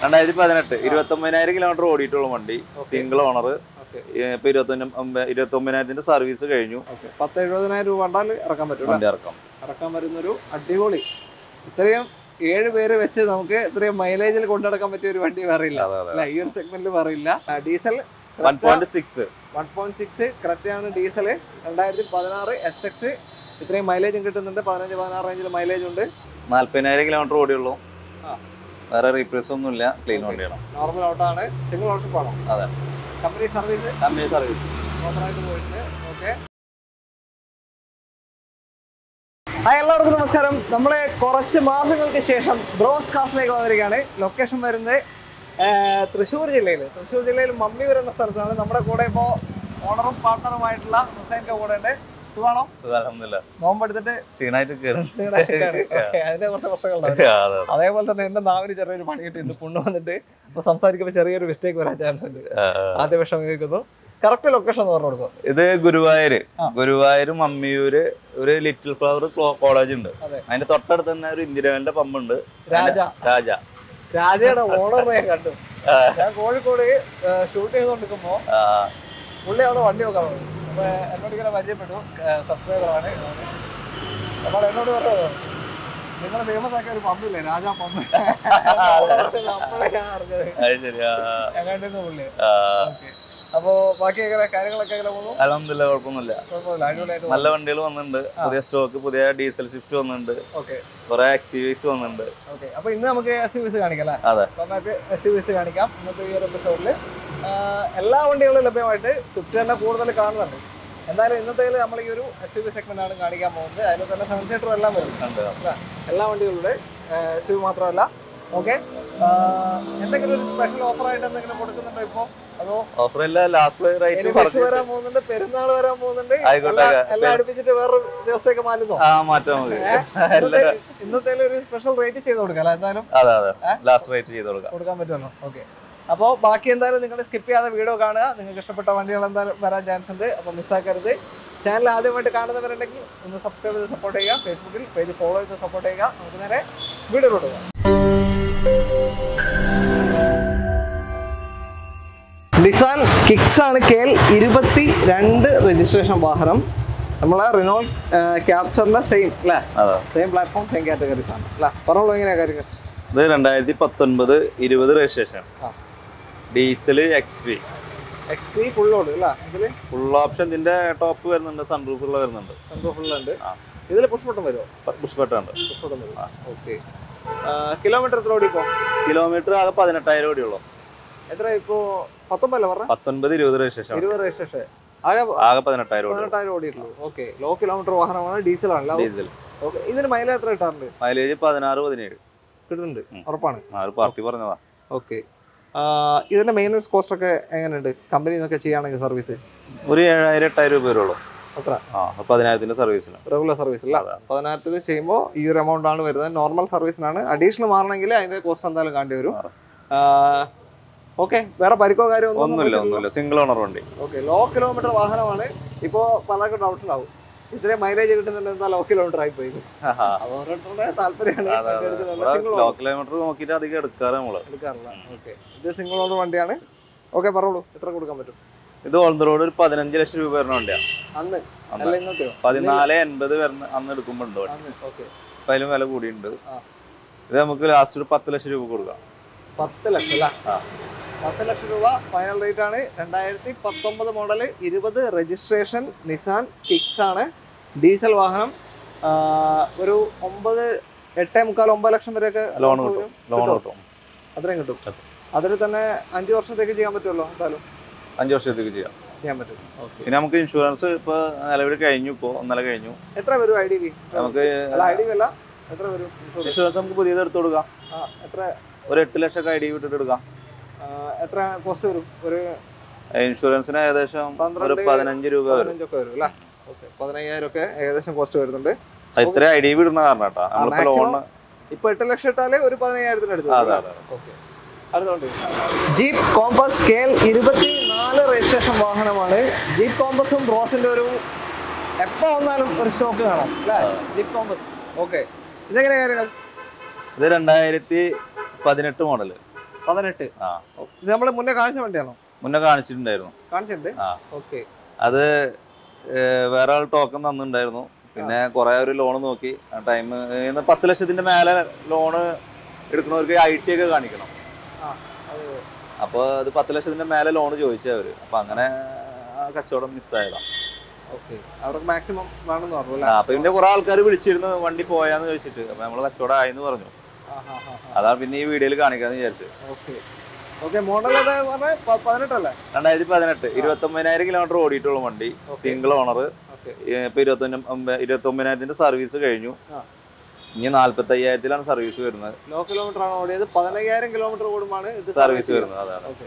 രണ്ടായിരത്തി പതിനെട്ട് ഇരുപത്തി ഒമ്പതിനായിരം കിലോമീറ്റർ ഓടിയിട്ടുള്ള വണ്ടി സിംഗിൾ ഓണർ ഓക്കെ ഇപ്പൊ ഇരുപത്തി ഇരുപത്തി ഒമ്പതിനായിരത്തിന്റെ സർവീസ് കഴിഞ്ഞു ഓക്കെ പത്ത് എഴുപതിനായിരം രൂപ കണ്ടാൽ ഇറക്കാൻ പറ്റും വണ്ടി ഇറക്കാം ഇറക്കാൻ പറ്റുന്നൊരു അടിപൊളി ഇത്രയും ഏഴ് പേര് വെച്ച് നമുക്ക് ഇത്രയും മൈലേജിൽ കൊണ്ടുനടക്കാൻ പറ്റിയ ഒരു വണ്ടി വേറെ ഇല്ല അതെ അതെ അല്ല ഈ ഒരു സെഗ്മെന്റിൽ വേറെ ഇല്ല diesel one point six one point six കറക്റ്റാണ് ഡീസൽ രണ്ടായിരത്തി പതിനാറ് എസ് എക്സ് ഇത്രയും മൈലേജും കിട്ടുന്നുണ്ട് പതിനഞ്ച് പതിനാറ് റേഞ്ചിൽ മൈലേജ് ഉണ്ട് നാല്പതിനായിരം കിലോമീറ്റർ ഓടിയുള്ളൂ ആ. വേറെ റീപ്ലേസ് ഒന്നുമില്ല ക്ലീൻ Okay. വണ്ടിയാണ് നോർമൽ ഔട്ടാണ് സിംഗിൾ ഓണർഷിപ്പ് ആണോ അതെ. കമ്പനി സർവീസ് കമ്പനി സർവീസ് മാത്രമായിട്ട് പോയിട്ടുണ്ട് ഓക്കെ ഹായ് എല്ലാവർക്കും നമസ്കാരം നമ്മളെ കുറച്ച് മാസങ്ങൾക്ക് ശേഷം ബ്രോസ് കാസിലേക്ക് വന്നിരിക്കുകയാണ് ലൊക്കേഷൻ വരുന്നത് ആ, തൃശ്ശൂർ ജില്ലയിൽ തൃശ്ശൂർ ജില്ലയിൽ മമ്മി വരുന്ന സ്ഥലത്താണ് നമ്മുടെ കൂടെ ഇപ്പോൾ ഓണറും പാർട്ണറുമായിട്ടുള്ള ഹുസൈൻ്റെ കൂടെ ഉണ്ട് സുഖാണോ സുഖാലൊന്നുമില്ല നോമ്പെടുത്തിട്ട് ക്ഷീണായിട്ട് കേറും ഓക്കെ അതിന്റെ കുറച്ച് പ്രശ്നങ്ങളുണ്ടാവും അതെ അതേപോലെ തന്നെ എന്റെ നാവിന് ചെറിയൊരു പണി കിട്ടിയിട്ടുണ്ട് പുണ്ണ് വന്നിട്ട് അപ്പൊ സംസാരിക്കുമ്പോൾ ചെറിയൊരു മിസ്റ്റേക്ക് വരാൻ ചാൻസ് ഉണ്ട് ആ, ആ. ആദ്യ വിഷം കേൾക്കുന്നു കറക്റ്റ് ലൊക്കേഷൻ എന്ന് പറഞ്ഞു കൊടുക്കും ഇത് ഗുരുവായൂര് ആ. ഗുരുവായൂര് മമ്മിയൂര് ഒരു ലിറ്റിൽ ഫ്ലവർ കോളേജ് ഉണ്ട് അതെ. അതിന്റെ തൊട്ടടുത്ത് തന്നെ ഒരു ഇന്ദിരാവിന്റെ പമ്പ് ഉണ്ട് രാജ രാജ രാജയുടെ ഓണറിനെ ഞാൻ കണ്ടു ആ. ഞാൻ കോഴിക്കോട് ഷൂട്ട് ചെയ്തുകൊണ്ടിരിക്കുമ്പോ ആ, പുള്ളി അവിടെ വണ്ടി വെക്കാൻ പറഞ്ഞു അപ്പൊ എന്നോട് ഇങ്ങനെ പരിചയപ്പെട്ടു സബ്സ്ക്രൈബറാണ് അപ്പോൾ എന്നോട് പറഞ്ഞത് നിങ്ങൾ ഫേമസ് ആക്കിയ ഒരു പമ്പില്ലേ രാജാ പമ്പ് നമ്മളെ ഞാൻ അറിഞ്ഞത് അത് ശരി ആ, ഞാൻ കണ്ടിരുന്നു പുള്ളി ആ. ഓക്കെ അപ്പോ ബാക്കി എങ്ങനെ കാര്യങ്ങളൊക്കെ എങ്ങനെ പോകുന്നു അൽഹംദുലില്ലാ കുഴപ്പമൊന്നുമില്ല കുഴപ്പമില്ല അടിപൊളിയായിട്ട് നല്ല വണ്ടികൾ വന്നിട്ടുണ്ട് ആ. പുതിയ സ്റ്റോക്ക് പുതിയ ഡീസൽ ഷിഫ്റ്റ് വന്നിട്ടുണ്ട് ഓക്കെ കുറെ എക്സിവീസ് വന്നിട്ടുണ്ട് ഓക്കെ അപ്പൊ ഇന്ന് നമുക്ക് എസ് യു വിസ് കാണിക്കാം അല്ലേ അതെ അപ്പൊ നമുക്ക് എസ് യു വിസ് കാണിക്കാം ഇന്നത്തെ ഈ ഒരു എപ്പിസോഡിൽ എല്ലാ വണ്ടികളും ലഭ്യമായിട്ട് സ്വിഫ്റ്റ് തന്നെ കൂടുതൽ കാണുന്നുണ്ട് എന്തായാലും ഇന്നത്തെ നമ്മൾ ഈ ഒരു എസ് യു വി സെഗ്മെന്റ് ആണ് കാണിക്കാൻ പോകുന്നത് അതിൽ തന്നെ സെവൻ സീറ്ററും എല്ലാം വരും ഉണ്ട്. എല്ലാ വണ്ടികളുടെ എസ് യു മാത്രമല്ല ഓക്കെ എന്തെങ്കിലും ഒരു സ്പെഷ്യൽ ഓഫർ ആയിട്ട് എന്തെങ്കിലും കൊടുക്കുന്നുണ്ടോ ഇപ്പോ അതോ ഓഫർ ഇല്ല ലാസ്റ്റ് ഇനി റേറ്റ് വിഷു പറഞ്ഞു വരാൻ പോകുന്നുണ്ട് പെരുന്നാൾ വരാൻ പോകുന്നുണ്ട് ആയിക്കോട്ടെ. എല്ലാം- എല്ലാം അടുപ്പിച്ചിട്ട് വേറൊരു ദിവസത്തേക്ക് മാറ്റുന്നു ആ മാറ്റാൻ മതി ഇന്നത്തെ ഇന്നത്തെ ഒരു സ്പെഷ്യൽ റേറ്റ് ചെയ്ത് കൊടുക്കാം അല്ലേ എന്തായാലും അതെ അതെ ഏ? ലാസ്റ്റ് റേറ്റ് ചെയ്ത് കൊടുക്കാം കൊടുക്കാൻ പറ്റുമല്ലോ ഓക്കെ അപ്പോൾ ബാക്കി എന്തായാലും നിങ്ങൾ സ്കിപ്പ് ചെയ്യാതെ വീഡിയോ കാണുക നിങ്ങൾക്ക് ഇഷ്ടപ്പെട്ട വണ്ടികൾ എന്തായാലും വരാൻ ചാൻസ് ഉണ്ട് അപ്പോൾ മിസ്സാക്കരുത് ചാനൽ ആദ്യമായിട്ട് കാണുന്നവരുണ്ടെങ്കിൽ ഒന്ന് സബ്സ്ക്രൈബ് ചെയ്ത് സപ്പോർട്ട് ചെയ്യുക ഫേസ്ബുക്കിൽ പേജ് ഫോളോ ചെയ്ത് സപ്പോർട്ട് ചെയ്യുക നമുക്ക് നേരെ വീഡിയോയിലോട്ട് പോകാം നിസാൻ കിക്സ് ആണ് കെ എൽ ഇരുപത്തി രണ്ട് രജിസ്ട്രേഷൻ വാഹനം നമ്മളെ റിനോൾ ക്യാപ്ചറിന്റെ സെയിം അല്ലേ അതെ സെയിം പ്ലാറ്റ്ഫോം സെയിം കാറ്റഗറീസ് ആണ് അല്ലേ പറഞ്ഞോളൂ എങ്ങനെയാ കാര്യങ്ങൾ ഇത് രണ്ടായിരത്തി പത്തൊൻപത് ഇരുപത് രജിസ്ട്രേഷൻ ആ. Diesel X P X V ഫുള്ളോട് അല്ലേ ഇതിൽ ഫുൾ ഓപ്ഷൻ ഇതിന്റെ ടോപ്പ് വരുന്നുണ്ട് സൺറൂഫ് ഉള്ള വരുന്നുണ്ട് സന്തോഷം ഫുള്ളുണ്ട് ആ. ഇതിൽ പുഷ് ബട്ടൺ വരുമോ പുഷ് ബട്ടൺ ഉണ്ട് പുഷ് ബട്ടൺ വരും ഓക്കെ കിലോമീറ്റർ എത്ര ഓടി ഇപ്പോൾ കിലോമീറ്റർ ആകെ പതിനെട്ടായിരം ഓടിയുള്ളൂ എത്ര ഇപ്പോൾ പത്തൊമ്പതല്ലേ പറഞ്ഞ പത്തൊൻപത് ഇരുപത് രജിസ്ട്രേഷൻ ഇരുപത് രജിസ്ട്രേഷൻ ആകെ ആകെ പതിനെട്ടായിരം ഓടി പതിനെട്ടായിരം ഓടിയിട്ടുള്ളൂ ഓക്കെ ലോ കിലോമീറ്റർ വാഹനമാണ് ഡീസൽ ആണല്ലോ ഡീസൽ ഓക്കെ ഇതിന് മൈലേജ് എത്ര കിട്ടാറുണ്ട് മൈലേജ് പതിനാറ് പതിനേഴ് കിട്ടുന്നുണ്ട് ഉം. ഉറപ്പാണ് ആ ഒരു പാർട്ടി പറഞ്ഞതാ ഓക്കെ ഇതിന്റെ മെയിൻ്റനൻസ് കോസ്റ്റ് ഒക്കെ എങ്ങനെയുണ്ട് കമ്പനി നിന്നൊക്കെ ചെയ്യുകയാണെങ്കിൽ സർവീസ് ഒരു ഏഴായിരം എട്ടായിരം രൂപ വരുള്ളൂ അത്ര ആ അപ്പൊ പതിനായിരത്തിന് സർവീസിന് റെഗുലർ സർവീസ് അല്ല അതെ. പതിനായിരത്തിൽ ചെയ്യുമ്പോൾ ഈ ഒരു എമൗണ്ട് ആണ് വരുന്നത് നോർമൽ സർവീസിനാണ് അഡീഷണൽ മാറണമെങ്കിൽ അതിന്റെ കോസ്റ്റ് എന്തായാലും കാണ്ടി വരും ഓക്കെ വേറെ പരിക്കോ കാര്യമോ ഒന്നുമില്ല ഒന്നുമില്ല സിംഗിൾ ഓണർ വണ്ടി ഓക്കെ ലോ കിലോമീറ്റർ വാഹനമാണ് ഇപ്പോൾ പലർക്കും ഡൗട്ട് ഉണ്ടാവും ഇത്രയും മൈലേജ് കിട്ടുന്നുണ്ട് എന്താ ലോ കിലോമീറ്റർ ആയി പോയി അത് ഓരോരുത്തരുടെ താല്പര്യമാണ് വണ്ടി എടുക്കുന്നത്. Single ലോ owner കിലോമീറ്റർ നോക്കിയിട്ട് അധികം എടുക്കാറ് നമ്മള് എടുക്കാറില്ല ഓക്കെ ഇത് സിംഗിൾ ഓണർ വണ്ടിയാണ് ഓക്കെ പറഞ്ഞോളൂ എത്ര കൊടുക്കാൻ പറ്റും ഇത് ഓൺ ദ റോഡ് ഒരു പതിനഞ്ച് ലക്ഷം രൂപ വരുന്ന വണ്ടിയാണ് അന്ന് അന്ന് അല്ല ഇന്നത്തെയോ പതിനാല് എൺപത് വരുന്ന അന്ന് എടുക്കുമ്പോൾ ഉണ്ട് വണ്ടി അന്ന് ഓക്കെ അപ്പൊ അതിലും വില കൂടിയുണ്ട് ആ. ഇത് നമുക്ക് ലാസ്റ്റ് ഒരു പത്ത് ലക്ഷം രൂപ കൊടുക്കാം പത്ത് ലക്ഷം അല്ല ആ. പത്ത് ലക്ഷം രൂപ ഫൈനൽ റേറ്റ് ആണ് രണ്ടായിരത്തി പത്തൊമ്പത് മോഡൽ ഇരുപത് രജിസ്ട്രേഷൻ നിസാൻ കിക്സ് ആണ് ഡീസൽ വാഹനം ആ, ഒരു ഒമ്പത് എട്ടേ മുക്കാൽ ഒമ്പത് ലക്ഷം വരെയൊക്കെ ലോൺ വരും. കിട്ടും ലോൺ കിട്ടുമോ? കിട്ടും അത്രയും കിട്ടും കിട്ടും. അതിൽ തന്നെ അഞ്ച് വർഷത്തേക്ക് ചെയ്യാൻ പറ്റുമല്ലോ എന്തായാലും അഞ്ച് വർഷത്തേക്ക് ചെയ്യാം ചെയ്യാൻ പറ്റും ഓക്കെ പിന്നെ നമുക്ക് ഇൻഷുറൻസ് ഇപ്പൊ നിലവിൽ കഴിഞ്ഞു ഇപ്പോ ഒന്നര കഴിഞ്ഞു എത്ര വരും ഐ ഡി വി നമുക്ക് അല്ല ഐ ഡി വി അല്ല എത്ര വരും ഇൻഷുറൻസ്? ഇൻഷുറൻസ് നമുക്ക് പുതിയത് എടുത്ത് കൊടുക്കാം ആ എത്ര ഒരു എട്ട് ലക്ഷം ഒക്കെ ഐ ഡി വിട്ടിട്ട് എടുക്കാം ആ, എത്ര കോസ്റ്റ് വരും ഒരു ഇൻഷുറൻസിന് ഏകദേശം ഒരു പന്ത്രണ്ട് പതിനഞ്ച് രൂപ വരും പതിനഞ്ചൊക്കെ വരും അല്ലേ ഓക്കെ പതിനയ്യായിരം ഒക്കെ ഏകദേശം കോസ്റ്റ് വരുന്നുണ്ട് അത് ഇത്ര ഐ ഡി വിടുന്ന കാരണം കേട്ടോ നമ്മളിപ്പോ maximum ലോണ് ഇപ്പൊ എട്ട് ലക്ഷം ഇട്ടാല് ഒരു പതിനയ്യായിരത്തിന് അടുത്ത് അതെ അതെ അടുത്തോണ്ട് ജീപ്പ് കോമ്പസ് കെ എൽ ഇരുപത്തി നാല് രജിസ്ട്രേഷൻ വാഹനമാണ് ജീപ്പ് കോമ്പസും റോസിന്റെ ഒരു എപ്പോ വന്നാലും ഒരു സ്റ്റോക്ക് കാണാം അല്ലേ ജീപ്പ് കോമ്പസ് ഓക്കെ ഇതെങ്ങനെ കാര്യങ്ങൾ ഇത് രണ്ടായിരത്തി പതിനെട്ട് മോഡല് പതിനെട്ട് ആ ഇത് നമ്മൾ മുന്നേ കാണിച്ച വണ്ടിയാണോ മുന്നേ കാണിച്ചിട്ടുണ്ടായിരുന്നു കാണിച്ചിട്ടുണ്ട് ആ ഓക്കെ അത് ഏർ വേറെ ആൾ ടോക്കൺ തന്നിട്ടുണ്ടായിരുന്നു പിന്നെ കുറെ ഒരു ലോൺ നോക്കി ആ ടൈം പത്ത് ലക്ഷത്തിന്റെ മേലെ ലോണ് എടുക്കുന്നവർക്ക് ഐ ടി ഒക്കെ കാണിക്കണം അത് അപ്പോൾ അത് പത്ത് ലക്ഷത്തിന്റെ മേലെ ലോൺ ചോദിച്ചു അവര് അപ്പൊ അങ്ങനെ ആ കച്ചവടം മിസ്സായതാ ഓക്കെ അവർക്ക് മാക്സിമം വേണമെന്ന് പറഞ്ഞു ആ, അപ്പൊ പിന്നെ കുറെ ആൾക്കാർ വിളിച്ചിരുന്നു വണ്ടി പോയാന്ന് ചോദിച്ചിട്ട് അപ്പൊ നമ്മള് കച്ചവടം ആയെന്ന് പറഞ്ഞു അതാണ് പിന്നെ ഈ വീഡിയോയിൽ കാണിക്കാന്ന് വിചാരിച്ചത് ഓക്കെ ഓക്കെ മോഡൽ ഏതാ പറഞ്ഞ പതിനെട്ടല്ലേ രണ്ടായിരത്തി പതിനെട്ട് ഇരുപത്തി ഒമ്പതിനായിരം കിലോമീറ്റർ ഓടിയിട്ടുള്ള വണ്ടി സിംഗിൾ ഓണർ ഓക്കെ ഇപ്പൊ ഇരുപത്തി ഇരുപത്തി ഒമ്പതിനായിരത്തിന്റെ സർവീസ് കഴിഞ്ഞു ആ. ഇനി നാല്പത്തി അയ്യായിരത്തിലാണ് സർവീസ് വരുന്നത് ലോ കിലോമീറ്റർ ആണ് ഓടിയത് പതിനയ്യായിരം കിലോമീറ്റർ കൂടുമാണ് ഇത് സർവീസ് വരുന്നത് അതാണ് ഓക്കെ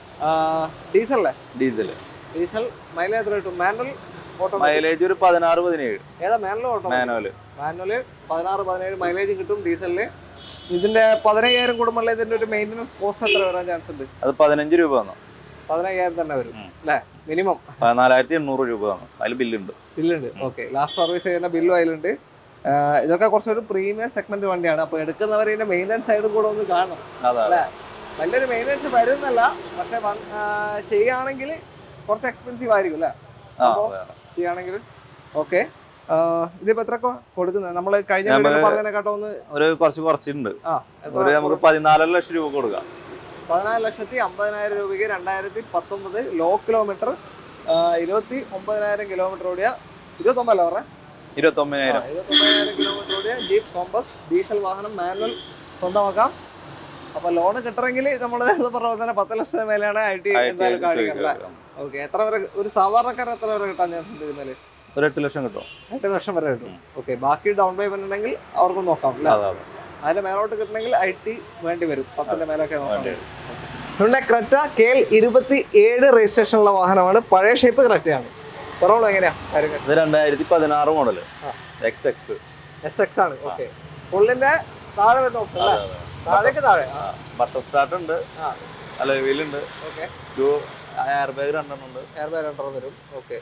ഡീസൽ അല്ലേ ഡീസൽ ഡീസൽ മൈലേജ് എത്ര കിട്ടും മാനുവൽ ഓട്ടോ മൈലേജ് ഒരു പതിനാറ് പതിനേഴ് ഏതാ മാനുവൽ ഓട്ടോ മാനുവല് മാനുവല് പതിനാറ് പതിനേഴ് മൈലേജ് കിട്ടും ഡീസലിന് ഇതിന്റെ പതിനയ്യായിരം കൂടുമ്പോൾ ഇതിന്റെ ഒരു മെയിൻ്റനൻസ് കോസ്റ്റ് എത്ര വരാൻ ചാൻസ് ഉണ്ട് അത് പതിനഞ്ച് രൂപ വന്നു പതിനയ്യായിരം തന്നെ വരും ഉം. അല്ലേ മിനിമം പതിനാലായിരത്തി എണ്ണൂറ് രൂപ വന്നു അതിൽ ബില്ലുണ്ട് ബില്ലുണ്ട് ഓക്കെ ലാസ്റ്റ് സർവീസ് ചെയ്യുന്ന ബില്ലും അതിലുണ്ട് ആഹ് ഇതൊക്കെ കുറച്ചൊരു പ്രീമിയം സെഗ്മെന്റ് വണ്ടിയാണ് അപ്പോൾ എടുക്കുന്നവർ ഇതിന്റെ മെയിൻ്റനൻസ് സൈഡും കൂടെ ഒന്ന് കാണണം അതാണ് വലിയൊരു മെയിൻ്റനൻസ് വരുന്നല്ല പക്ഷെ വന്ന്- ആഹ് ചെയ്യുകയാണെങ്കിൽ കുറച്ച് എക്സ്പെൻസീവ് ആയിരിക്കും അല്ലേ ആ അപ്പോ- അതാണ്. ചെയ്യുകയാണെങ്കിൽ ഓക്കെ ഇതിപ്പോ എത്ര കൊടുക്കുന്നത് നമ്മൾ കഴിഞ്ഞ നമ്മള് വീഡിയോയിൽ പറഞ്ഞതിനെക്കാട്ടോ ഒന്ന് ഒരു കുറച്ച് കുറച്ചുണ്ട് ആ എത്ര ഒരു നമുക്ക് പതിനാലര ലക്ഷം രൂപ കൊടുക്കാം പതിനാല് ലക്ഷത്തി അമ്പതിനായിരം രൂപയ്ക്ക് രണ്ടായിരത്തി പത്തൊമ്പത് ലോ കിലോമീറ്റർ ഇരുപത്തി ഒമ്പതിനായിരം കിലോമീറ്റർ ഓടിയ ഇരുപത്തി ഒമ്പതല്ല പറഞ്ഞ ഇരുപത്തി ഒമ്പതിനായിരം ഇരുപത്തൊമ്പതിനായിരം കിലോമീറ്റർ ഓടിയ ജീപ്പ് കോമ്പസ് ഡീസൽ വാഹനം മാനുവൽ സ്വന്തമാക്കാം അപ്പൊ ലോൺ കിട്ടണമെങ്കിൽ നമ്മൾ നേരത്തെ പറഞ്ഞ പോലെ തന്നെ പത്ത് ലക്ഷത്തിന് മേലെയാണ് ഐ ടി എന്തായാലും കാണിക്കണം ഓക്കെ എത്ര വരെ ഒരു സാധാരണക്കാരൻ എത്ര വരെ കിട്ടാൻ ചാൻസ് ഉണ്ട് ഇതിന്മേല് ഒരു എട്ട് ലക്ഷം കിട്ടും എട്ട് ലക്ഷം വരെ കിട്ടും ഓക്കെ ബാക്കി ഡൗൺ പേയ്മെന്റ് ഉണ്ടെങ്കിൽ അവർക്ക് നോക്കാം അല്ലേ അതെ അതെ അതിന്റെ മേലോട്ട് കിട്ടണമെങ്കിൽ ഐ ടി വേണ്ടി വരും പത്തിന്റെ മേലൊക്കെ നോക്കാം വേണ്ടി ഹുണ്ടായി ക്രെറ്റ കെ എൽ ഇരുപത്തി ഏഴ് രജിസ്ട്രേഷനുള്ള വാഹനമാണ് പഴയ ഷേപ്പ് ക്രെറ്റയാണ് കുറവുള്ളൂ എങ്ങനെയാ കാര്യങ്ങൾ ഇത് രണ്ടായിരത്തി പതിനാറ് മോഡല് ആ. എക്സ് എക്സ് എസ് എക്സ് ആണ് ഓക്കെ ഫുള്ളിന്റെ താഴെ വരുന്ന ഓപ്ഷൻ അല്ലേ താഴേക്ക് താഴെ ബട്ടർ സ്റ്റാർട്ട് ഉണ്ട് ആ. അല്ല വീലുണ്ട് ഓക്കെ ടു എയർ ബാഗ് രണ്ടെണ്ണം ഉണ്ട് എയർ ബാഗ് രണ്ടെണ്ണം വരും ഓക്കെ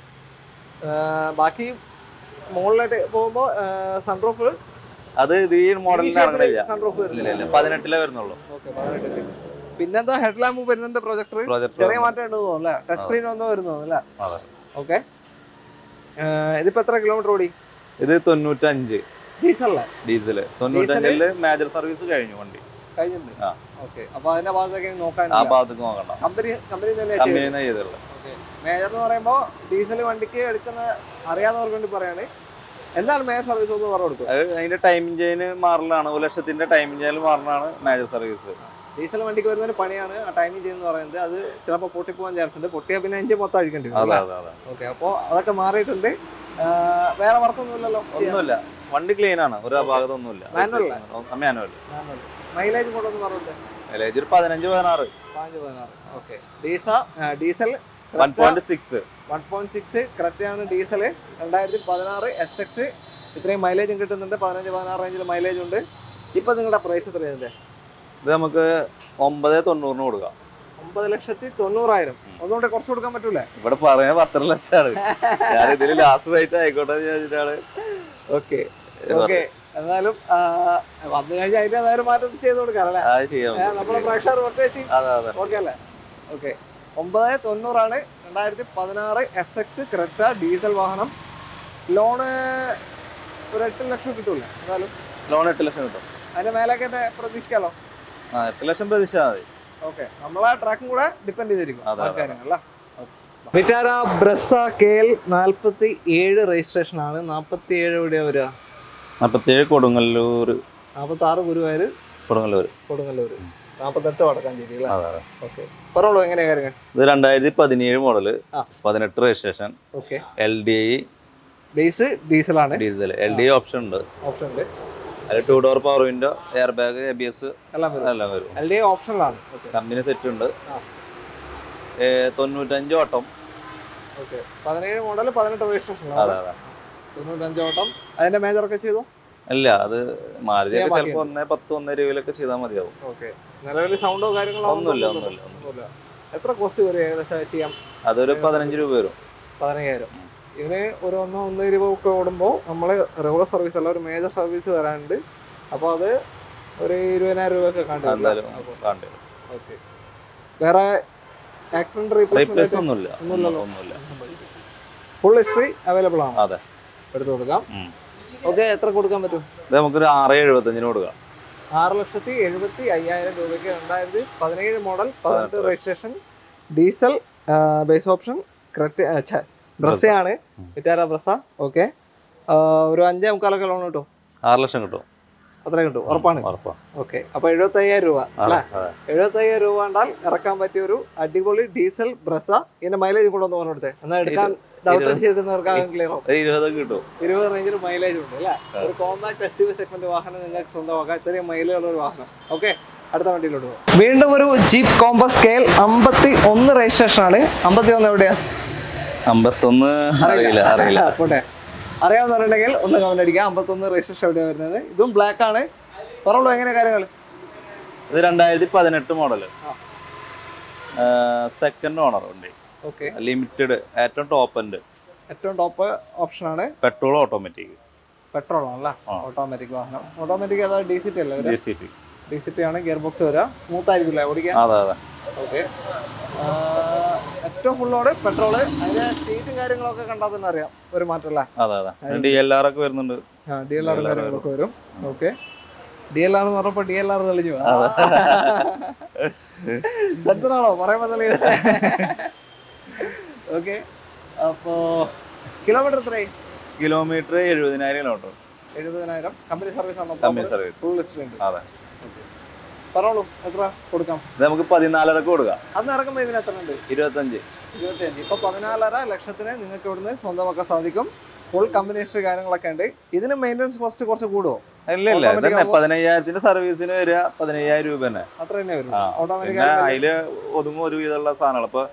ബാക്കി മുകളിലായിട്ട് പോകുമ്പോൾ സൺറൂഫ് അത് ഇത് ഈ മോഡലിന് ഇറങ്ങണില്ല സൺറൂഫ് ഇല്ല വരുന്നില്ല ഇല്ല പതിനെട്ടിലേ വരുന്നുള്ളൂ ഓക്കെ പതിനെട്ടില് പിന്നെന്താ ഹെഡ് ലാമ്പ് വരുന്നുണ്ട് പ്രൊജക്ടർ പ്രൊജക്ട് ചെറിയ മാറ്റം ഉണ്ട് തോന്നുന്നു അല്ലേ ടച്ച് സ്ക്രീൻ ഒന്നും വരുന്നു അല്ലേ അതെ. ഓക്കെ ഇതിപ്പോ എത്ര കിലോമീറ്റർ ഓടി ഇത് തൊണ്ണൂറ്റഞ്ച് ഡീസലല്ലേ ഡീസല് തൊണ്ണൂറ്റഞ്ചില് മേജർ സർവീസ് കഴിഞ്ഞു വണ്ടി കഴിഞ്ഞിട്ടുണ്ട് ആ. ഓക്കെ അപ്പൊ അതിന്റെ ഭാഗത്തേക്ക് നോക്കാൻ ആ ഭാഗത്തേക്ക് നോക്കണ്ട കമ്പനി കമ്പനി തന്നെ കമ്പനിയിൽ നിന്ന് ചെയ്തുള്ളത് മേജർ എന്ന് പറയുമ്പോൾ ഡീസൽ വണ്ടിക്ക് എടുക്കുന്ന അറിയാത്തവർക്ക് വേണ്ടി പറയാണ് എന്താണ് മേജർ സർവീസ് ഒന്ന് പറഞ്ഞു കൊടുക്കും അത് അതിന്റെ ടൈമിംഗ് ചെയിന് മാറലാണ് ഒരു ലക്ഷത്തിന്റെ ടൈമിംഗ് ചെയിൻ മാറലാണ് മേജർ സർവീസ് ഡീസൽ വണ്ടിക്ക് വരുന്നൊരു പണിയാണ് ആ ടൈമിംഗ് ചെയ്യുന്നത് പറയുന്നത് അത് ചിലപ്പോൾ പൊട്ടിപ്പോകാൻ ചാൻസ് ഉണ്ട് പൊട്ടിയാൽ പിന്നെ എഞ്ചിൻ മൊത്തം അഴിക്കേണ്ടി വരും അതെ അതെ അതെ ഓക്കെ അപ്പോൾ അതൊക്കെ മാറിയിട്ടുണ്ട് ആ, വേറെ വർക്കൊന്നുമില്ലല്ലോ ഒന്നുമില്ല വണ്ടി ക്ലീൻ ആണ് ഒരു അപാകതൊന്നുമില്ല Manual മാനുവൽ മൈലേജ് കൊണ്ടൊന്ന് പറഞ്ഞത് മൈലേജ് ഒരു പതിനഞ്ച് പതിനാറ് പാഞ്ച് പതിനാറ് ഓക്കെ ഡീസ diesel one point six one point six കറക്റ്റാണ് ഡീസൽ രണ്ടായിരത്തി പതിനാറ് എസ് എക്സ് ഇത്രയും മൈലേജും കിട്ടുന്നുണ്ട് പതിനഞ്ച് പതിനാറ് റേഞ്ചിൽ മൈലേജ് ഉണ്ട് ഇപ്പൊ നിങ്ങളുടെ പ്രൈസ് എത്രയാണ് ഇത് നമുക്ക് ഒമ്പത് തൊണ്ണൂറിന് കൊടുക്കാം ഒമ്പത് ലക്ഷത്തി തൊണ്ണൂറായിരം ഒന്നുകൂടെ കുറച്ച് കൊടുക്കാൻ പറ്റൂലേ ഇവിടെ പറയുന്നത് പത്തര ലക്ഷമാണ് ഞാൻ ഇതിൽ ലാസ്റ്റ് റേറ്റ് ആയിക്കോട്ടെ എന്ന് വിചാരിച്ചിട്ടാണ് ഓക്കെ ഓക്കെ എന്നാലും ആ, വന്നു കഴിഞ്ഞാൽ അതിന്റെ അതായത് മാറ്റം ചെയ്ത് കൊടുക്കാം അല്ലേ അത് ചെയ്യാൻ ഏ, നമ്മുടെ പ്രേക്ഷകർ പ്രത്യേകിച്ച് അതെ അതെ ഓക്കെ അല്ലേ ഓക്കെ ഒമ്പത് തൊണ്ണൂറാണ് രണ്ടായിരത്തി പതിനാറ് എസ് എക്സ് ക്രെറ്റ ഡീസൽ വാഹനം ലോണ് ഒരു എട്ട് ലക്ഷം കിട്ടൂലേ എന്നാലും ലോൺ എട്ട് ലക്ഷം കിട്ടും അതിന്റെ മേലേക്ക് തന്നെ പ്രതീക്ഷിക്കാലോ ആ എട്ട് ലക്ഷം പ്രതീക്ഷ മതി ഓക്കെ നമ്മളെ ട്രാക്കും കൂടെ ഡിപ്പെൻഡ് ചെയ്തിരിക്കും അതെ, അതെ. കാര്യങ്ങളല്ല വിറ്റാര ബ്രസ കെ എൽ നാൽപ്പത്തി ഏഴ് രജിസ്ട്രേഷൻ ആണ് നാൽപ്പത്തി ഏഴ് എവിടെയാ വരിക നാൽപ്പത്തിയേഴ് കൊടുങ്ങല്ലൂർ നാൽപ്പത്തി ആറ് ഗുരുവായൂർ കൊടുങ്ങല്ലൂർ കൊടുങ്ങല്ലൂർ നാൽപ്പത്തെട്ട് വടക്കാഞ്ചേരി അല്ലേ അതെ അതെ ഓക്കെ പറയുള്ളൂ എങ്ങനെയാ കാര്യങ്ങൾ ഇത് രണ്ടായിരത്തി പതിനേഴ് മോഡല് ആ. പതിനെട്ട് registration okay L D I base ഡീസലാണ് diesel L D I option ഉണ്ട് ഓപ്ഷൻ ഉണ്ട് അതിൽ two door power window air bag A B S എല്ലാം വരും എല്ലാം വരും എൽ ഡി ഓപ്ഷനിലാണ് ഓക്കെ കമ്പനി സെറ്റ് ഉണ്ട് ആ. ഏ, തൊണ്ണൂറ്റഞ്ച് ഓട്ടം ഓക്കെ പതിനേഴ് മോഡൽ പതിനെട്ട് രജിസ്ട്രേഷൻ അതെ അതെ തൊണ്ണൂറ്റഞ്ച് ഓട്ടം അതിന്റെ മേജർ ഒക്കെ ചെയ്തു അല്ല അത് മാരുതിയൊക്കെ ചെയ്യാൻ ചിലപ്പോൾ ഒന്നേ പത്ത് ഒന്നേ രൂപയിലൊക്കെ ചെയ്താൽ മതിയാവും ഓക്കെ നിലവിൽ സൗണ്ടോ കാര്യങ്ങളോ ഒന്നുമില്ല ഒന്നുമില്ല ഒന്നുമില്ല. ഒന്നുമില്ല എത്ര കോസ്റ്റ് വരും ഏകദേശം ചെയ്യാം അതൊരു പതിനഞ്ച് രൂപ വരും പതിനയ്യായിരം ഇതിന് ഒരു ഒന്നോ ഒന്നര രൂപ ഒക്കെ ഓടുമ്പോൾ നമ്മൾ റെഗുലർ സർവീസ് അല്ല ഒരു മേജർ സർവീസ് വരാനുണ്ട് അപ്പോൾ അത് ഒരു ഇരുപതിനായിരം രൂപ ഒക്കെ കണ്ടു എന്തായാലും കാണേണ്ടി വരും ഓക്കെ വേറെ ആക്സിഡന്റ് റീപ്ലേസ് റീപ്ലേസ്മെന്റ് ഒന്നുമില്ല ഒന്നുമില്ലല്ലോ. ഒന്നുമില്ല ഫുൾ ഹിസ്റ്ററി അവൈലബിൾ ആണ് അതെ എടുത്തു കൊടുക്കാം ഉം. ഓക്കെ എത്ര കൊടുക്കാൻ പറ്റും ഇത് നമുക്കൊരു ആറ് എഴുപത്തഞ്ചിന് കൊടുക്കാം ആറ് ലക്ഷത്തി എഴുപത്തി അയ്യായിരം രൂപയ്ക്ക് രണ്ടായിരത്തി പതിനേഴ് മോഡൽ പതിനെട്ട് പതിനെട്ട് registration diesel base option Creta ബ്രസ്സയാണ് ഉം. വിറ്റാര ബ്രസ്സ ഓക്കെ ഒരു അഞ്ചേ മുക്കാലൊക്കെ ലോൺ കിട്ടും ആറ് ലക്ഷം കിട്ടും അത്രയും കിട്ടും ഉറപ്പാണ് ഉറപ്പാ ഓക്കെ അപ്പൊ എഴുപത്തി അയ്യായിരം രൂപ അതെ, അല്ലേ അതെ. എഴുപത്തി അയ്യായിരം രൂപ കണ്ടാൽ ഇറക്കാൻ പറ്റിയ ഒരു അടിപൊളി ഡീസൽ ബ്രസ്സ ഇതിന്റെ മൈലേജ് കൂടെ ഒന്ന് പറഞ്ഞെടുത്തേ എന്നാൽ എടുക്കാൻ ഡൗട്ട് ഇരുപത്. അടിച്ചെടുക്കുന്നവർക്ക് ക്ലിയർ ആവും ഒരു ഇരുപതൊക്കെ കിട്ടും ഇരുപത് റേഞ്ചിൽ മൈലേജ് ഉണ്ട് അല്ലേ ഒരു കോമ്പാക്ട് എസ് യു സെഗ്മെന്റ് വാഹനം നിങ്ങൾക്ക് സ്വന്തമാക്കാം ഇത്രയും മൈലേജ് ഉള്ള ഒരു വാഹനം ഓക്കെ അടുത്ത വണ്ടിയിലോട്ട് പോകാം വീണ്ടും ഒരു ജീപ്പ് കോമ്പസ് സ്കെയിൽ അമ്പത്തി ഒന്ന് രജിസ്ട്രേഷൻ ആണ് അമ്പത്തി ഒന്ന് എവിടെയാ അമ്പത്തൊന്ന് അറിയില്ല അറിയില്ല പോട്ടെ അറിയാവുന്നവരുണ്ടെങ്കിൽ ഒന്ന് കമന്റ് അടിക്കാം അമ്പത്തൊന്ന് രജിസ്ട്രേഷൻ എവിടെയാണ് വരുന്നത് ഇതും ബ്ലാക്ക് ആണ് പറയുള്ളൂ എങ്ങനെ കാര്യങ്ങൾ ഇത് രണ്ടായിരത്തി പതിനെട്ട് മോഡല് ആ. സെക്കൻഡ് ഓണർ ഉണ്ട് ഓക്കെ ലിമിറ്റഡ് ഏറ്റവും ടോപ്പ് എൻഡ് ഏറ്റവും ടോപ്പ് ഓപ്ഷൻ ആണ് പെട്രോൾ ഓട്ടോമാറ്റിക് പെട്രോൾ ആണല്ലേ ആ. ഓട്ടോമാറ്റിക് വാഹനം ഓട്ടോമാറ്റിക് അതായത് ഡി സി ടി അല്ലേ G C T D C T ആണ് ഗിയർ ബോക്സ് വരിക സ്മൂത്ത് ആയിരിക്കില്ലേ ഓടിക്കാൻ അതെ അതെ ഓക്കെ ഏറ്റവും ഫുള്ളോട് പെട്രോള് അതിന്റെ സീറ്റും കാര്യങ്ങളൊക്കെ കണ്ടാൽ തന്നെ അറിയാം ഒരു മാറ്റമല്ല അതെ അതെ ഡി എൽ ആർ ഒക്കെ വരുന്നുണ്ട് ഡി എൽ ആർ DLR കാര്യങ്ങളൊക്കെ വരും ഓക്കെ ഡി എൽ ആർ എന്ന് പറഞ്ഞപ്പോ ഡി എൽ ആർ തെളിഞ്ഞു സത്യമാണോ പറയുമ്പോ തെളിയ ഓക്കെ അപ്പോ കിലോമീറ്റർ എത്രയായി കിലോമീറ്റർ എഴുപതിനായിരം കിലോമീറ്റർ എഴുപതിനായിരം കമ്പനി സർവീസ് ആണോ കമ്പനി സർവീസ് ഫുൾ ലിസ്റ്റ് ഉണ്ട് അതെ പറഞ്ഞോളൂ എത്ര കൊടുക്കാം ഇത് നമുക്ക് പതിനാലരക്ക് കൊടുക്കാം അന്ന് ഇറക്കുമ്പോൾ ഇതിന് എത്ര ഉണ്ട് ഇരുപത്തഞ്ച് ഇരുപത്തിയഞ്ച് ഇപ്പൊ പതിനാലര ലക്ഷത്തിന് നിങ്ങൾക്ക് ഇവിടുന്ന് സ്വന്തമാക്കാൻ സാധിക്കും ഫുൾ കമ്പനി ഹിസ്റ്ററി കാര്യങ്ങളൊക്കെ ഉണ്ട് ഇതിന് മെയിൻ്റെനൻസ് കോസ്റ്റ് കുറച്ച് കൂടുമോ ഇല്ല ഇല്ല Automatic ഇതന്നെ ആവുമ്പോ- പതിനയ്യായിരത്തിന്റെ സർവീസിന് വരിക പതിനയ്യായിരം രൂപ തന്നെ അത്ര തന്നെ വരും ആ. ഓട്ടോമാറ്റിക് പിന്നെ അതില് ഒതുങ്ങും ഒരു വിധമുള്ള സാധനങ്ങൾ ഇപ്പൊ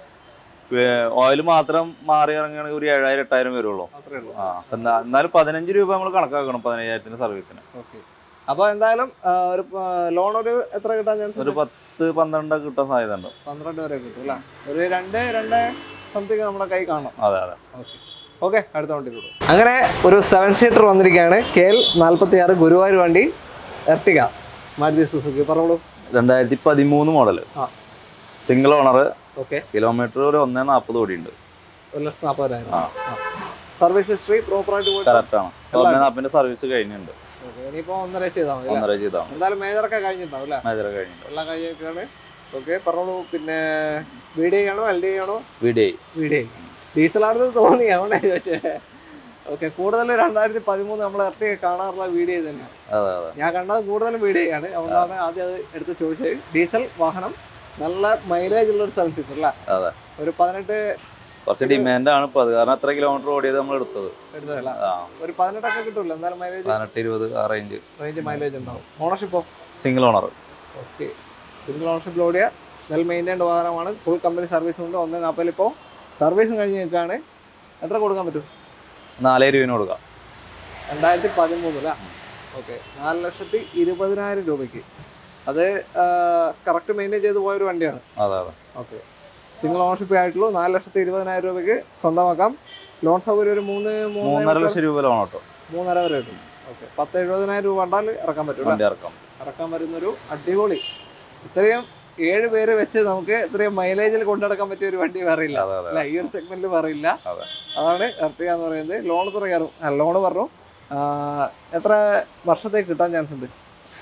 ഓയിൽ മാത്രം മാറി ഇറങ്ങുകയാണെങ്കിൽ ഒരു ഏഴായിരം എട്ടായിരം വരുള്ളൂ അത്രേ ഉള്ളൂ ആ അപ്പൊ എന്നാ- എന്നാലും പതിനഞ്ച് രൂപ നമ്മൾ കണക്കാക്കണം പതിനയ്യായിരത്തിന്റെ സർവീസിന് ഓക്കെ അപ്പൊ എന്തായാലും ആ, ഒരു ലോൺ ഒരു എത്ര കിട്ടാൻ ചാൻസ് ഒരു പത്ത് പന്ത്രണ്ടൊക്കെ കിട്ടാൻ സാധ്യത ഉണ്ട് പന്ത്രണ്ട് വരെ കിട്ടും അല്ലേ ഒരു രണ്ട് രണ്ട് സംതിങ് നമ്മുടെ കൈ കാണും അതെ അതെ ഓക്കെ ഓക്കെ അടുത്ത വണ്ടി കൂടും അങ്ങനെ ഒരു സെവൻ സീറ്റർ വന്നിരിക്കുകയാണ് കെ എൽ നാൽപ്പത്തി ആറ് ഗുരുവായൂർ വണ്ടി എർട്ടിക മാരുതി സുസുക്കി പറഞ്ഞോളൂ രണ്ടായിരത്തി പതിമൂന്ന് മോഡല് ആ. സിംഗിൾ ഓണർ ഓക്കെ കിലോമീറ്റർ ഒരു ഒന്നേ നാൽപ്പത് ഓടിയുണ്ട് ഒരു ലക്ഷത്തി നാൽപ്പതിനായിരം ആ സർവീസ് ഹിസ്റ്ററി പ്രോപ്പറായിട്ട് പോയിട്ട് കറക്റ്റ് ആണ് ഒന്നേ നാൽപ്പതിന്റെ സർവീസ് കഴിഞ്ഞിട്ടുണ്ട് ഓക്കെ ഇനിയിപ്പോൾ ഒന്നര ചെയ്താൽ മതി അല്ലേ? ഒന്നര ചെയ്താണ് എന്തായാലും മേജറൊക്കെ കഴിഞ്ഞിട്ടുണ്ടാവും അല്ലേ മേജർ കഴിഞ്ഞിട്ടുണ്ട് എല്ലാം കഴിഞ്ഞിട്ടാണ് ഓക്കെ പറഞ്ഞോളൂ പിന്നെ വി ഡി ആണോ എൽ ഡി ആണോ വീഡിയോ വി ഡി ഡീസലാണെന്ന് തോന്നി അവിടെ ചോദിച്ചത് ഓക്കെ കൂടുതൽ രണ്ടായിരത്തി പതിമൂന്ന് നമ്മൾ ഇറട്ടി കാണാറുള്ള വീഡിയോ തന്നെയാണ് അതെ അതെ ഞാൻ കണ്ടത് കൂടുതലും വീഡിയോ ആണ് അതുകൊണ്ടാണ് ആദ്യം അത് എടുത്ത് ചോദിച്ചത് ഡീസൽ വാഹനം നല്ല മൈലേജ് ഉള്ള ഒരു സെവൻ സീറ്റർ അല്ലേ അതെ ഒരു പതിനെട്ട് കുറച്ച് ഡിമാൻഡ് ആണ് ഇപ്പൊ അത് കാരണം എത്ര കിലോമീറ്റർ ഓടിയത് നമ്മൾ എടുത്തത് എടുത്തതല്ല ആ ഒരു പതിനെട്ടൊക്കെ കിട്ടൂല എന്തായാലും മൈലേജ് പതിനെട്ട് ഇരുപത് ആ റേഞ്ച് റേഞ്ച് മൈലേജ് ഉണ്ടാവും ഓണർഷിപ്പോ സിംഗിൾ ഓണർ ഓക്കെ സിംഗിൾ ഓണർഷിപ്പിൽ ഓടിയ വെൽ മെയിൻറ്റൈൻഡ് വാഹനമാണ് ഫുൾ കമ്പനി സർവീസ് ഉണ്ട് ഒന്ന് നാൽപ്പതിൽ ഇപ്പോൾ സർവീസും കഴിഞ്ഞ് നിൽക്കുകയാണ് എത്ര കൊടുക്കാൻ പറ്റും നാലേ രൂപന് കൊടുക്കാം രണ്ടായിരത്തി പതിമൂന്ന് അല്ലേ ഓക്കെ നാല് ലക്ഷത്തി ഇരുപതിനായിരം രൂപയ്ക്ക് അത് കറക്റ്റ് മെയിൻറ്റെയിൻ ചെയ്ത് പോയൊരു വണ്ടിയാണ് അതെ അതെ ഓക്കെ സിംഗിൾ ഓണർഷിപ്പ് ആയിട്ടുള്ളൂ നാല് ലക്ഷത്തി ഇരുപതിനായിരം രൂപയ്ക്ക് സ്വന്തമാക്കാം ലോൺ സൗകര്യം ഒരു മൂന്ന് മൂന്നര മൂന്നര ലക്ഷം രൂപ ലോൺ കേട്ടോ മൂന്നര വരെ കിട്ടും ഓക്കെ പത്ത് എഴുപതിനായിരം രൂപ കണ്ടാൽ ഇറക്കാൻ പറ്റും അല്ലേ? വണ്ടി ഇറക്കാം ഇറക്കാൻ പറ്റുന്നൊരു അടിപൊളി ഇത്രയും ഏഴ് പേര് വെച്ച് നമുക്ക് ഇത്രയും മൈലേജിൽ കൊണ്ടുനടക്കാൻ പറ്റിയ ഒരു വണ്ടി വേറെ ഇല്ല അതെ അതെ അല്ല ഈ ഒരു സെഗ്മെന്റിൽ വേറെ ഇല്ല അതെ. അതാണ് എർട്ടിക എന്ന് പറയുന്നത് ലോൺ എത്ര കയറും ലോൺ പറഞ്ഞു ആ, എത്ര വർഷത്തേക്ക് കിട്ടാൻ ചാൻസ് ഉണ്ട്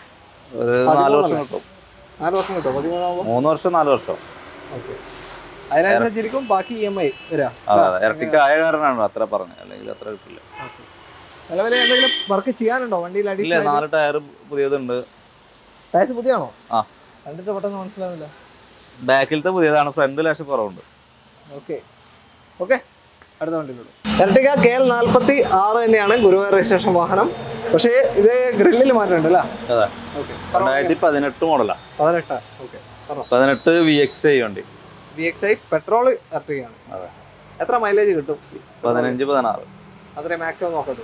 ഒരു നാല് വർഷം കിട്ടും നാല് വർഷം കിട്ടും പതിമൂന്നാകുമ്പോൾ മൂന്ന് വർഷം നാല് വർഷം ഓക്കെ അതിനനുസരിച്ചിരിക്കും ബാക്കി ഇ എം ഐ വരാം അതെ അതെ ഇരട്ടിക്ക് ആയ കാരണമാണ് അത്ര പറഞ്ഞത് അല്ലെങ്കിൽ അത്ര കിട്ടില്ല നിലവിൽ എന്തെങ്കിലും വർക്ക് ചെയ്യാനുണ്ടോ വണ്ടിയിൽ ഇല്ല അഡീഷണൽ നാല് ടയർ പുതിയതുണ്ട് ടയർസ് പുതിയാണോ ആ. കണ്ടിട്ട് പെട്ടെന്ന് മനസ്സിലാവുന്നില്ല ബാക്കിലത്തെ പുതിയതാണ് ഫ്രണ്ട് ലേശം കുറവുണ്ട് ഓക്കെ ഓക്കെ അടുത്ത വണ്ടിയിലോട്ട് എർട്ടിക കെ എൽ നാൽപ്പത്തി ആറ് തന്നെയാണ് ഗുരുവായൂർ രജിസ്ട്രേഷൻ വാഹനം പക്ഷേ ഇത് ഗ്രില്ലിൽ മാറ്റമുണ്ട് അല്ലേ അതെ ഓക്കെ രണ്ടായിരത്തി പതിനെട്ട് മോഡലാ പതിനെട്ട് ഓക്കെ പറഞ്ഞോ പതിനെട്ട് വി എക്സ് ഐ വണ്ടി വി എക്സ് ഐ പെട്രോൾ എർട്ടികയാണ് അതെ എത്ര മൈലേജ് കിട്ടും പതിനഞ്ച് പതിനാറ് അത്രയും മാക്സിമം നോക്കട്ടെ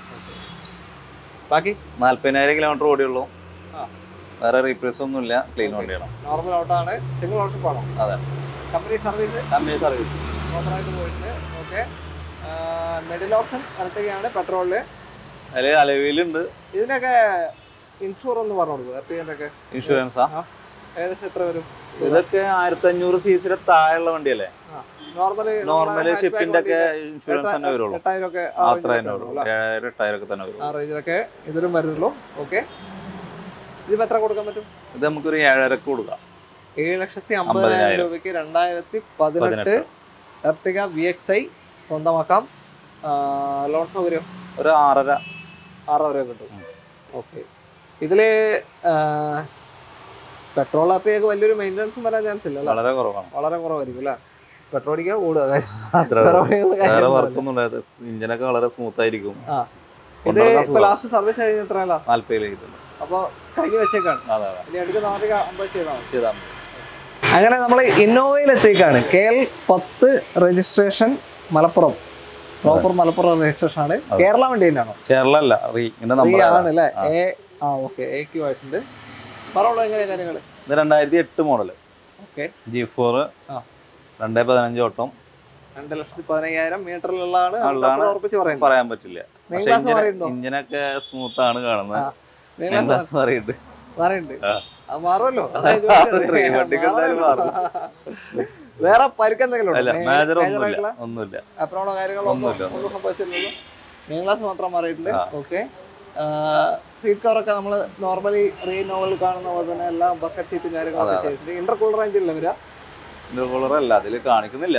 ബാക്കി നാല്പതിനായിരം കിലോമീറ്റർ ഓടിയുള്ളൂ ആ. വേറെ റീപ്ലേസ് ഒന്നുമില്ല ക്ലീൻ Okay. വണ്ടിയാണ് നോർമൽ ഓട്ടാണ് സിംഗിൾ ഓണർഷിപ്പ് ആണോ അതെ കമ്പനി സർവീസ് കമ്പനി സർവീസ് പ്രോപ്പറായിട്ട് പോയിട്ടുണ്ട് ഓക്കെ മിഡിൽ ഓപ്ഷൻ എർട്ടികയാണ് പെട്രോളില് അതിൽ അലവിലുണ്ട് ഇതിനൊക്കെ ഇൻഷുർ ഒന്ന് പറഞ്ഞു കൊടുക്കും എർട്ടികൻ്റെ ഒക്കെ ഇൻഷുറൻസാ ഏകദേശം എത്ര വരും ഇതൊക്കെ ആയിരത്തി അഞ്ഞൂറ് സി സിയുടെ താഴെയുള്ള വണ്ടിയല്ലേ നോർമല് നോർമല് ഷിപ്പിന്റെ ഒക്കെ ഇൻഷുറൻസ് തന്നെ വരുള്ളൂ എട്ടായിരം ഒക്കെ അത്ര തന്നെ വരുള്ളൂ ഏഴായിരം എട്ടായിരം ഒക്കെ തന്നെ വരുള്ളൂ ആ റേഞ്ചിലൊക്കെ ഇതിലും വരുന്നുള്ളൂ ഓക്കെ ഇതിപ്പോ എത്ര കൊടുക്കാൻ പറ്റും ഇത് നമുക്കൊരു ഏഴരക്ക് കൊടുക്കാം ഏഴ് ലക്ഷത്തി അമ്പതിനായിരം അമ്പതിനായിരം. രൂപയ്ക്ക് രണ്ടായിരത്തി പതിനെട്ട് പതിനെട്ട് എർട്ടിക വി എക്സ് ഐ സ്വന്തമാക്കാം ലോൺ സൗകര്യം ഒരു ആറര ആറ് വരെ കിട്ടും ഓക്കെ ഇതില് പെട്രോൾ ആപ്പിയൊക്കെ വലിയൊരു മെയിൻ്റനൻസും വരാൻ ചാൻസ് ഇല്ല അല്ലേ വളരെ കുറവാണ് വളരെ കുറവായിരിക്കും അല്ലേ പെട്രോൾ അടിക്കുക ഓടുക കാര്യം. അത്ര വേറെ പണിയൊന്നും വേറെ കാര്യമൊന്നുമില്ല. വർക്കൊന്നും ഇല്ലാതെ ഇഞ്ചിനൊക്കെ വളരെ സ്മൂത്ത് ആയിരിക്കും ആ. ഇത് കൊണ്ടുനടക്കാൻ ഇപ്പൊ സുഖം. ലാസ്റ്റ് സർവീസ് കഴിഞ്ഞ എത്രയല്ല നാല്പതിലേക്ക് അപ്പൊ കഴിഞ്ഞ് വെച്ചേക്കാണ് അതെ അതെ ഇനി അടുത്ത നാട്ടിക അമ്പത് ചെയ്താൽ മതി ചെയ്താൽ മതി അങ്ങനെ നമ്മൾ ഇന്നോവയിൽ എത്തിക്കാണ് കെ എൽ പത്ത് registration Malappuram proper Malappuram registration ആണ് അതെ. കേരള വണ്ടി തന്നെയാണോ കേരള അല്ല റീ ഇങ്ങനെ ഈ നമ്മുടെ ആണ് അല്ലേ ആ. എ ആ ഓക്കെ എ ക്യു ആയിട്ടുണ്ട് പറഞ്ഞോളൂ എങ്ങനെയാ കാര്യങ്ങൾ ഇത് രണ്ടായിരത്തി എട്ട് മോഡല് ഓക്കെ ജി ഫോർ ആ. രണ്ടേ പതിനഞ്ച് ഓട്ടം രണ്ട് ലക്ഷത്തി പതിനയ്യായിരം മീറ്ററിലുള്ളതാണ് ഉള്ളതാണ്. ഉറപ്പിച്ച് പറയുന്നത് പറയാൻ പറ്റില്ല മെയിൻ പക്ഷെ ക്ലാസ് ഇഞ്ചിന മാറിയിട്ടുണ്ടോ ഇഞ്ചിനൊക്കെ സ്മൂത്ത് ആണ് കാണുന്നത് ആ. മെയിൻ മെയിൻ ക്ലാസ് ക്ലാസ് മാറിയിട്ട് മാറിയിട്ടുണ്ട് ആ. അത് മാറുമല്ലോ അതാ ആ, ചോദിച്ചത്. ഈ വണ്ടിക്ക് എന്തായാലും മാറും. വേറെ പരിക്കെന്തെങ്കിലും അല്ല ഉണ്ടോ? മേജർ Major ഒന്നുമില്ല ആയിട്ടുള്ള ഒന്നുമില്ല അപ്രോണോ കാര്യങ്ങളോ ഒന്നും ഒന്നുമില്ല. ഒന്നും സംഭവിച്ചില്ലല്ലോ മെയിൻ ക്ലാസ് മാത്രം മാറിയിട്ടുണ്ട് ആ. ഓക്കെ സീറ്റ് കവറൊക്കെ നമ്മൾ നോർമലി റീ നോവൽ കാണുന്ന പോലെ തന്നെ എല്ലാ ബക്കറ്റ് സീറ്റും കാര്യങ്ങളൊക്കെ അതെ, അതെ. ചെയ്തിട്ടുണ്ട് ഇന്റർ കൂൾ റേഞ്ചില്ല വരിക കൂളർ അല്ല അതിൽ കാണിക്കുന്നില്ല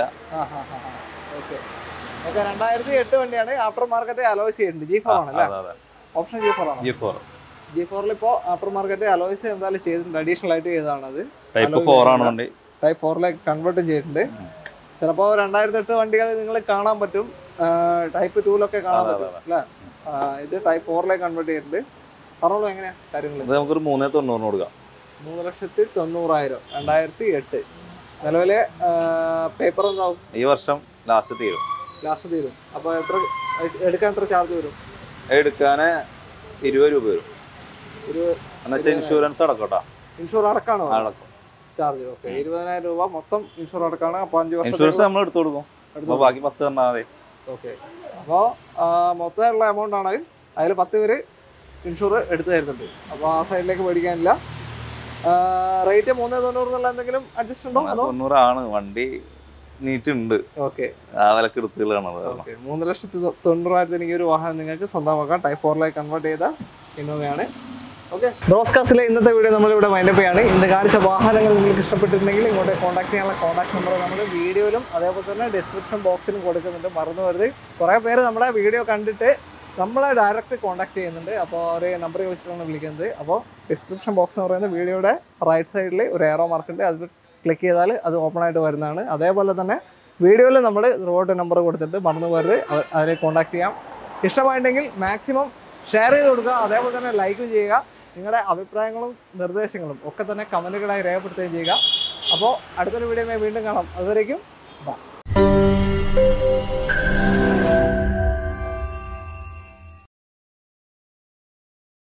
ഓക്കെ ഓക്കെ രണ്ടായിരത്തി എട്ട് വണ്ടിയാണ് ആഫ്റ്റർ മാർക്കറ്റ് അലോയ്സ് ചെയ്യുന്നുണ്ട് ജി ഫോർ ആണ് അല്ലേ അതെ അതെ ഓപ്ഷൻ ജി ഫോർ ആണ് ജി ഫോർ ജി ഫോറിൽ ഇപ്പോൾ ആഫ്റ്റർ മാർക്കറ്റ് അലോയ്സ് എന്തായാലും ചെയ്തിട്ടുണ്ട് അഡീഷണൽ ആയിട്ട് ചെയ്തതാണ് അത് ടൈപ്പ് Alloy ഫോർ ആണ് ഇല്ല. വണ്ടി ടൈപ്പ് ഫോറിലേക്ക് കൺവേർട്ടും ചെയ്തിട്ടുണ്ട് ഉം. ചിലപ്പോൾ രണ്ടായിരത്തി എട്ട് വണ്ടികൾ നിങ്ങൾ കാണാൻ പറ്റും ടൈപ്പ് ടൂലൊക്കെ കാണാൻ അതെ, പറ്റും അല്ലേ ആ, ഇത് ടൈപ്പ് ഫോറിലേക്ക് കൺവേർട്ട് ചെയ്തിട്ടുണ്ട് പറഞ്ഞോളൂ എങ്ങനെയാ കാര്യങ്ങൾ ഇത് നമുക്കൊരു മൂന്നേ തൊണ്ണൂറിന് കൊടുക്കാം മൂന്ന് ലക്ഷത്തി തൊണ്ണൂറായിരം രണ്ടായിരത്തി എട്ട് നിലവിലെ പേപ്പർ എന്താവും ഈ വർഷം ലാസ്റ്റ് തീരും ലാസ്റ്റ് തീരും അപ്പോൾ എത്ര എടുക്കാൻ എത്ര ചാർജ് വരും എടുക്കാന് ഇരുപത് രൂപ വരും ഒരു എന്നുവെച്ചാൽ ഇൻഷുറൻസ് അടക്കട്ടോ ഇൻഷുർ അടക്കാണോ അടക്കും ചാർജ് ഓക്കെ ഇരുപതിനായിരം രൂപ മൊത്തം ഇൻഷുർ അടക്കാണ് അപ്പോൾ അഞ്ച് ഇൻഷുറൻസ് വർഷം നമ്മൾ എടുത്തു കൊടുക്കും അപ്പൊ ബാക്കി പത്ത് തന്നാൽ മതി ഓക്കെ അപ്പോൾ മൊത്തമുള്ള എമൗണ്ട് ആണ് അതിൽ പത്ത് പേര് ഇൻഷുർ എടുത്തു തരുന്നുണ്ട് അപ്പോൾ ആ സൈഡിലേക്ക് മേടിക്കാനില്ല റേറ്റ് മൂന്ന് തൊണ്ണൂറ് എന്നുള്ള എന്തെങ്കിലും അഡ്ജസ്റ്റ് ഉണ്ടോ അതോ തൊണ്ണൂറാണ് വണ്ടി നീറ്റ് ഉണ്ട് ഓക്കെ ആ വിലക്ക് എടുത്തുകളാണ് ഓക്കെ മൂന്ന് ലക്ഷത്തി തൊ- തൊണ്ണൂറായിരത്തിന് ഈ ഒരു വാഹനം നിങ്ങൾക്ക് സ്വന്തമാക്കാം ടൈപ്പ് ഫോറിലേക്ക് കൺവേർട്ട് ചെയ്ത ഇന്നോവയാണ് ഓക്കെ ബ്രോസ്കാസ്റ്റിലെ ഇന്നത്തെ വീഡിയോ നമ്മളിവിടെ മൈൻഡപ്പ് ചെയ്യാണ് ഇന്ന് കാണിച്ച വാഹനങ്ങൾ നിങ്ങൾക്ക് ഇഷ്ടപ്പെട്ടിട്ടുണ്ടെങ്കിൽ ഇങ്ങോട്ട് കോൺടാക്ട് ചെയ്യാനുള്ള കോൺടാക്ട് നമ്പർ നമ്മൾ വീഡിയോയിലും അതേപോലെ തന്നെ ഡിസ്ക്രിപ്ഷൻ ബോക്സിലും കൊടുക്കുന്നുണ്ട് മറന്നു വരുത് കുറേ പേര് നമ്മുടെ വീഡിയോ കണ്ടിട്ട് നമ്മളെ ഡയറക്റ്റ് കോൺടാക്ട് ചെയ്യുന്നുണ്ട് അപ്പോൾ ഒരു നമ്പർ ചോദിച്ചിട്ടാണ് വിളിക്കുന്നത് അപ്പോൾ ഡിസ്ക്രിപ്ഷൻ ബോക്സ് എന്ന് പറയുന്ന വീഡിയോയുടെ റൈറ്റ് സൈഡിൽ ഒരു ഏറോ മാർക്ക് ഉണ്ട് അതിൽ ക്ലിക്ക് ചെയ്താൽ അത് ഓപ്പൺ ആയിട്ട് വരുന്നതാണ് അതേപോലെ തന്നെ വീഡിയോയിൽ നമ്മൾ റോഡ് നമ്പർ കൊടുത്തിട്ട് മറന്നു പോരുത് അവ- അതിനെ കോൺടാക്ട് ചെയ്യാം ഇഷ്ടമായിട്ടുണ്ടെങ്കിൽ മാക്സിമം ഷെയർ ചെയ്ത് കൊടുക്കുക അതേപോലെ തന്നെ ലൈക്കും ചെയ്യുക നിങ്ങളുടെ അഭിപ്രായങ്ങളും നിർദ്ദേശങ്ങളും ഒക്കെ തന്നെ കമൻറ്റുകളായി രേഖപ്പെടുത്തുകയും ചെയ്യുക അപ്പോൾ അടുത്തൊരു വീഡിയോ വീണ്ടും കാണാം അതുവരേക്കും ബൈ